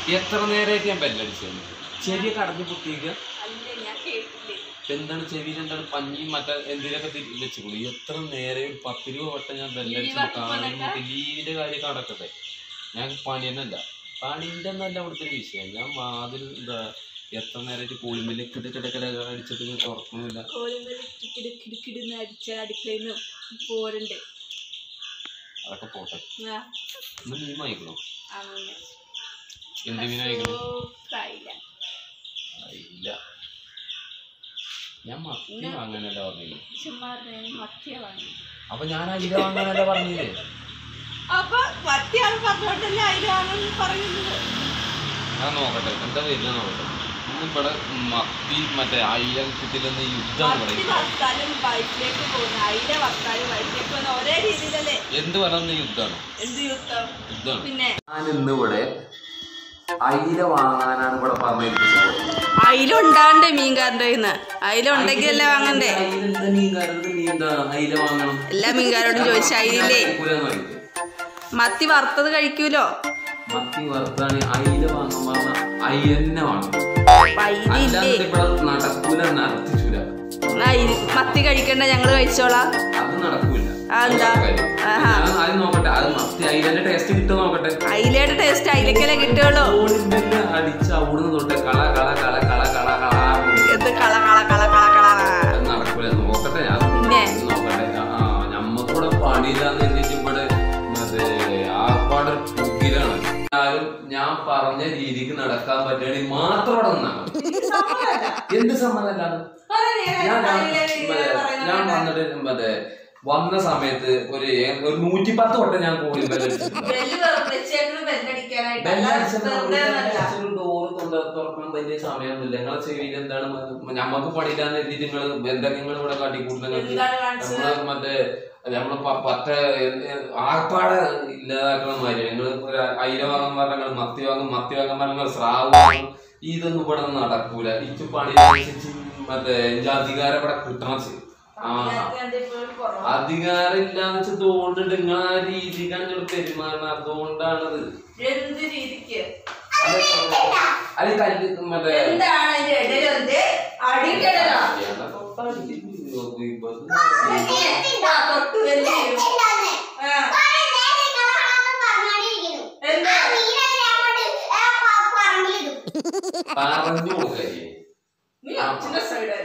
എത്ര നേരമായിട്ട് ഞാൻ ബെല്ലടിച്ചു ചെവിയൊക്കെ അടഞ്ഞു പൊട്ടിക്കുക അല്ല ഞാൻ കേട്ടില്ലേ എന്താണ് ചെവിയിൽ എന്താണ് പഞ്ഞിയും മറ്റേ എന്തിനൊക്കെ വെച്ചുകൊള്ളു എത്ര നേരം പത്തിരുപത് വട്ടം ഞാൻ ബെല്ലടിച്ചു ലീവാക്കി കാണുന്നു പോന്നേക്കാ? ലീവിന്റെ കാര്യമൊക്കെ നടക്കട്ടെ ഞാൻ പണി തന്നെ അല്ല പണിന്റെ ഒന്നല്ല അവിടുത്തെ ഒരു വിഷയം ഞാൻ വാതിൽ എന്താ എത്ര നേരമായിട്ട് കൂളിമില്ല കിടക്കിടക്കിട അടിച്ചിട്ട് ഇങ്ങനെ തുറക്കണില്ല കോലുമ്പൽ കിടക്കിട് കിടക്കിടുന്ന് അടിച്ച അടുക്കളയിൽ നിന്ന് പോരണ്ട് അതൊക്കെ പോട്ടെ ആ, ഇന്ന് മീൻ വാങ്ങിക്കണോ അങ്ങനെ എന്ത് മീൻ വാങ്ങിക്കണോ ഫ്രൈല ഇല്ല ഞാൻ മത്തി വാങ്ങാനല്ല പറഞ്ഞില്ലേ ചുമ്മാ മത്തിയ വാങ്ങി അപ്പൊ ഞാൻ അയില വാങ്ങാനല്ല പറഞ്ഞില്ലേ അപ്പൊ മത്തിയാണ് പറഞ്ഞോണ്ടല്ലേ അതിലാണെന്ന് പറയുന്നത് ഞാൻ നോക്കട്ടെ എന്താ വരുന്ന നോക്കട്ടെ ഇന്ന് ഇവിടെ മത്തി മറ്റേ അയില കിട്ടില്ലെന്ന് യുദ്ധമാണ് ഇവിടെ മത്തി വറുത്താലും വയറ്റിലേക്ക് പോകുന്നു അയില വറുത്താലും വയറ്റിലേക്ക് പോകുന്ന ഒരേ രീതിയിലല്ലേ എന്ത് പറയുന്ന യുദ്ധമാണ് എന്ത് യുദ്ധം യുദ്ധമാണ് പിന്നെ ഞാൻ ഇന്ന് ഇവിടെ അയില വാങ്ങാനാണ് ഇവിടെ പറഞ്ഞിരിക്കുന്നത് അയിലുണ്ടാണ്ട് മീൻകാരൻ്റെ കയ്യിൽ നിന്ന് അയില ഉണ്ടെങ്കിലല്ലേ വാങ്ങണ്ടേ അയിലെന്താ മീൻകാരർക്ക് നീ എന്താ അയില വാങ്ങണം എല്ലാ മീൻകാരോടും ചോദിച്ച അയിലില്ലേ കഴിക്കൂലെന്ന് പറയില്ലേ? മത്തി വറുത്തത് കഴിക്കൂലോ മത്തി വറുത്താണ് അയില വാങ്ങാൻ പറഞ്ഞ അയിലന്നെ വാങ്ങണം അയിലില്ലേ അല്ലാതെ ഇവിടെ നടക്കൂല നടത്തിച്ചൂല അയില് മത്തി കഴിക്കണ്ട ഞങ്ങള് കഴിച്ചോളാം അത് നടക്കൂല അതെന്താ? കാര്യം. ആഹാ. ഞാൻ ആദ്യം നോക്കട്ടെ അത് മത്തി അയിലന്റെ ടേസ്റ്റ് കിട്ടുമോ നോക്കട്ടെ അയിലയുടെ ടേസ്റ്റ് അയിലക്കല്ലേ കിട്ടുള്ളൂ ഓളിമ്പെല്ല് അടിച്ച് അവിടുന്ന് തൊട്ട് കള കള കള കള കള കള എന്ത് കള കള കള കള കള അത് നടക്കൂല നോക്കട്ടെ ഞാൻ പിന്നെ? നോക്കട്ടെ ആ ഞമ്മക്കൂടെ പണിയില്ലാന്ന് എന്നിട്ട് ഇവിടെ മറ്റേ ആപ്പാട് പുകിലാണ് ആരും ഞാൻ പറഞ്ഞ രീതിക്ക് നടക്കാൻ പറ്റുകയാണെങ്കിൽ മാത്രം അവിടെ നിന്നാ മതി. എന്ത് സമ്മതമല്ലാണ് ഞാൻ മറ്റേ ഞാൻ വന്നിട്ട് മറ്റേ വന്ന സമയത്ത് ഒരു ഏ- ഒരു നൂറ്റിപ്പത്ത് വട്ടം ഞാൻ കോളി ഡോറ് തുറക്കാൻ വലിയ സമയമൊന്നുമില്ല നിങ്ങളെ ചെവിയിൽ എന്താണ് ഞമ്മക്ക് പണിയില്ലാന്ന് എഴുതിയിട്ട് നിങ്ങൾ എന്തൊക്കെ നിങ്ങൾ ഇവിടെ കാട്ടിക്കൂട്ടുന്നത് നമ്മള് മറ്റേ നമ്മള് പ- പറ്റ ആർപ്പാടെ ഇല്ലാതാക്കണ മാതിരി നിങ്ങൾ അയില വാങ്ങാൻ പറഞ്ഞാൽ മത്തി വാങ്ങും മത്തി വാങ്ങാൻ പറഞ്ഞാൽ സ്രാവ് വാങ്ങും ഇതൊന്നും ഇവിടെ നടക്കൂല ഇച്ചു പണി അനുസരിച്ച് മറ്റേ എനിക്ക് അധികാരം ഇവിടെ കിട്ടണം ചെ- ആ അധികാരം ഇല്ലാന്ന് വെച്ചാൽ തോന്നുന്നുണ്ട് നിങ്ങൾ ആ രീതിക്കാണ് നിങ്ങൾ പെരുമാറണം അതുകൊണ്ടാണത് എന്ത് രീതിക്ക് അത് അത് കല്ല് മറ്റേ എന്താണ് അതിന്റെ ഇടയിൽ എന്ത് അടിക്കടലാ തൊട്ടു വലിയ ആ എന്താ പറഞ്ഞു കൊടുക്കേ നീ അച്ഛന്റെ സൈഡ്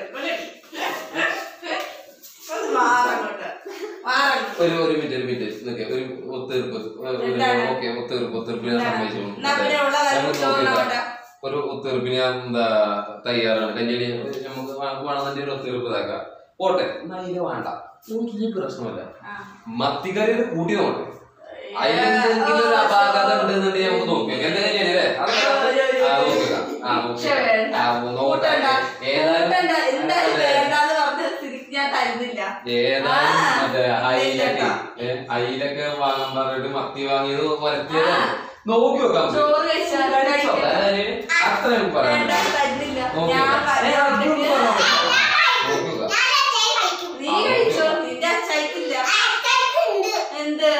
മാറങ്ങോട്ട് മാറങ്ങോട്ട് ഒരു ഒരു മിനിറ്റ് ഒരു മിനിറ്റ് നിൽക്കെ ഒരു ഒത്തീർപ്പ് എന്താണ്? ഓക്കെ ഒത്തീർപ്പ് ഒത്തീർപ്പിന് ഞാൻ സമ്മതിച്ചു എന്നാ പിന്നെ ഉള്ള കാര്യം നമുക്ക് ചോദിക്കണം നോക്കിയിട്ട് അവിടെ. ഒരു ഒത്തീർപ്പിന് ഞാൻ എന്താ തയ്യാറാണ് കല്യാണി നമുക്ക് വേണമെന്നെ ഒരു ഒത്തീർപ്പ് ഇതാക്കാം പോട്ടെ എന്നാ ഇത് വേണ്ട നമുക്ക് ഈ പ്രശ്നമല്ല ആ. മത്തിക്കറി കൂട്ടി നോട്ടെ അതിലെന്തെങ്കിലും ഒരു അപാകത ഉണ്ടെന്നുണ്ടെങ്കിൽ നമുക്ക് നോക്കിയാൽ എന്താ കല്യാണി അല്ലേ അതൊക്കെ ആ, നോക്കിയേക്കാം. ആ, പക്ഷെ നോക്കിയേക്കാം. വേണ്ട. ആ, നോക്കട്ടെ. കൂട്ടണ്ട. ഏതായാലും കൂട്ടണ്ട. എന്തായാലും അതെ. വേണ്ടാന്ന് പറഞ്ഞ സ്ഥിതിക്ക് ഞാൻ തരുന്നില്ല ഏതായാലും ആ, മറ്റേ അയിലൊക്കെ ഇല്ലട്ടോ. ഏ, അയിലൊക്കെ വാങ്ങാൻ പറഞ്ഞിട്ട് മത്തി വാങ്ങിയത് വരത്തിയതാണ് നോക്കി നോക്കാം നമുക്ക്. ചോറ് കഴിച്ചാൽ കഴിച്ചോ? അതായത് അത്രയും പറയാൻ വേണ്ട പറ്റും. തരുന്നില്ല നോക്കി ഞാൻ നോക്കാം. ഏ, അതൊന്നും പറഞ്ഞിട്ടുണ്ടെങ്കിൽ പറയാൻ പറ്റില്ല. നോക്കി നോക്കാം. നീ കഴിച്ചോ നിന്റെ അച്ചായിക്കില്ല എന്ത്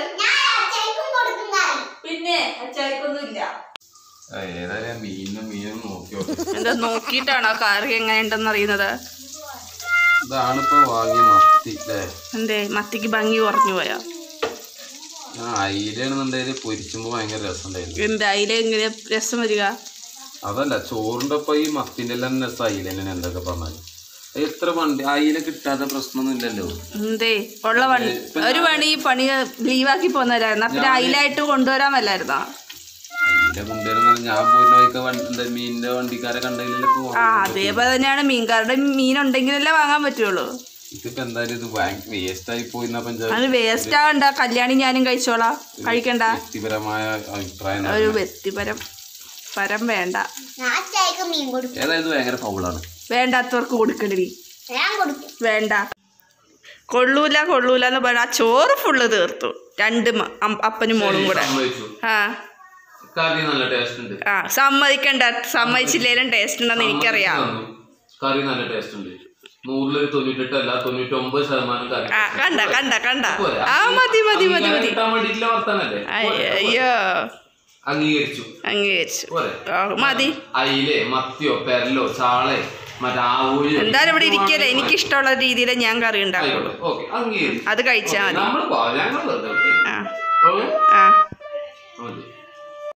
പിന്നെ അച്ചായിക്കൊന്നും ഇല്ല ആ, ഏതായാലും മീനും മീനും നോക്കി നോക്കാം എന്താ നോക്കിയിട്ടാണോ കറി എങ്ങനെയുണ്ടെന്ന് അറിയുന്നത് ഇതാണിപ്പോ വാങ്ങിയ മത്തി അല്ലേ എന്തേ മത്തിക്ക് ഭംഗി കുറഞ്ഞു പോയാ ആ അയിലാണെന്നുണ്ടെങ്കിൽ പൊരിച്ചുമ്പോ ഭയങ്കര രസമുണ്ടായിരുന്നു എന്താ അതിലെ എങ്ങനെ രസം വരിക അതല്ല ചോറിന്റെ ഒപ്പം ഈ മത്തിന്റെ എല്ലാം രസം അയില തന്നെയാണ് എന്തൊക്കെ പറഞ്ഞാല് എത്ര വണ്ടി അയില കിട്ടാത്ത പ്രശ്നമൊന്നും ഇല്ലല്ലോ എന്തേ ഉള്ള പണി ഒരു പണി ഈ പണി ലീവാക്കി പോന്നവരായിരുന്നു അപ്പൊ അയിലായിട്ട് കൊണ്ടുവരാൻ വല്ലായിരുന്നോ അയില കൊണ്ടുവരുന്ന ഞാൻ പോരുന്ന വഴിക്ക് വണ്ടി എന്താ മീനിന്റെ വണ്ടിക്കാരെ കണ്ടെങ്കിലല്ലേ പോവാൻ ആ അതേപോലെ തന്നെയാണ് മീൻകാരുടെ മീൻ ഉണ്ടെങ്കിലല്ലേ വാങ്ങാൻ പറ്റുള്ളൂ ഇതിപ്പോ എന്തായാലും ഇത് വേസ്റ്റ് ആയി പോയി എന്നാ പഞ്ചായത്ത് അത് വേസ്റ്റ് ആവണ്ട കല്യാണി ഞാനും കഴിച്ചോളാം കഴിക്കണ്ട വ്യക്തിപരമായ അഭിപ്രായം ഒരു വ്യക്തിപരം പരം വേണ്ട ഞാൻ ചായക്ക് മീൻ കൊടുക്കും ഏതായാലും ഇത് ഭയങ്കര ഫൗളാണ് വേണ്ടാത്തവർക്ക് കൊടുക്കണ്ടി ഞാൻ കൊടുക്കും വേണ്ട കൊള്ളൂല കൊള്ളൂല എന്ന് പറഞ്ഞ ആ ചോറ് ഫുള്ള് തീർത്തു രണ്ട് മ- അം- അപ്പനും മോളും കൂടെ ആ കറി നല്ല ടേസ്റ്റ് ഉണ്ട് ആ സമ്മതിക്കണ്ട സമ്മതിച്ചില്ലേലും ടേസ്റ്റ് ഉണ്ടെന്ന് എനിക്കറിയാം തന്നു. കറി നല്ല ടേസ്റ്റ് ഉണ്ട് നൂറിലൊരു തൊണ്ണൂറ്റെട്ട് അല്ല തൊണ്ണൂറ്റൊമ്പത് ശതമാനം കറി ആ കണ്ട കണ്ട കണ്ട പോരെ? ആ മതി മതി മതി അംഗീകാരം മതി കിട്ടാൻ വേണ്ടിയിട്ടുള്ള വർത്താനല്ലേ അയ്യ- അയ്യോ അംഗീകരിച്ചു അംഗീകരിച്ചു പോരെ ആ, മതി അയിലെ മത്തിയോ പെരലോ ചാളെ മറ്റേ ആവൂല് എന്തായാലും ഇവിടെ ഇരിക്കല്ലേ എനിക്ക് ഇഷ്ടമുള്ള രീതിയിൽ ഞാൻ കറി ഉണ്ടാക്കുള്ളൂ ഓക്കെ അംഗീകരിച്ചു അത് കഴിച്ചാൽ മതി നമ്മൾ ഞങ്ങൾ വെറുതെ വിട്ടേ. ആ ഓക്കെ ആ മതി